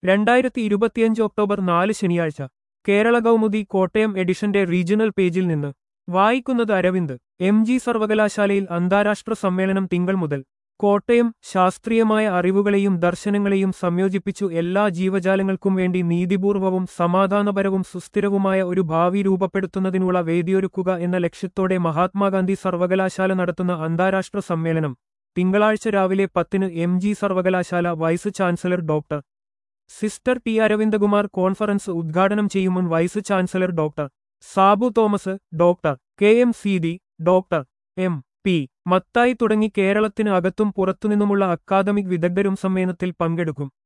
രണ്ടായിരത്തി ഇരുപത്തിയഞ്ച് ഒക്ടോബർ നാല് ശനിയാഴ്ച കേരള കൗമുദി കോട്ടയം എഡിഷന്റെ റീജിയണൽ പേജിൽ നിന്ന് വായിക്കുന്നത് അരവിന്ദ് എം ജി സർവകലാശാലയിൽ അന്താരാഷ്ട്ര സമ്മേളനം തിങ്കൾ മുതൽ കോട്ടയം ശാസ്ത്രീയമായ അറിവുകളെയും ദർശനങ്ങളെയും സംയോജിപ്പിച്ചു എല്ലാ ജീവജാലങ്ങൾക്കും വേണ്ടി നീതിപൂർവവും സമാധാനപരവും സുസ്ഥിരവുമായ ഒരു ഭാവി രൂപപ്പെടുത്തുന്നതിനുള്ള വേദിയൊരുക്കുക എന്ന ലക്ഷ്യത്തോടെ മഹാത്മാഗാന്ധി സർവകലാശാല നടത്തുന്ന അന്താരാഷ്ട്ര സമ്മേളനം തിങ്കളാഴ്ച രാവിലെ പത്തിന് എം ജി സർവകലാശാല vice chancellor doctor sister T Aravindakumar conference ഉദ്ഘാടനം ചെയ്യുമുൻ vice chancellor doctor Sabu Thomas doctor K M Seethi doctor M P Mathai തുടങ്ങി കേരളത്തിന് അകത്തും പുറത്തുനിന്നുമുള്ള അക്കാദമിക് വിദഗ്ധരും സമ്മേളനത്തിൽ പങ്കെടുക്കും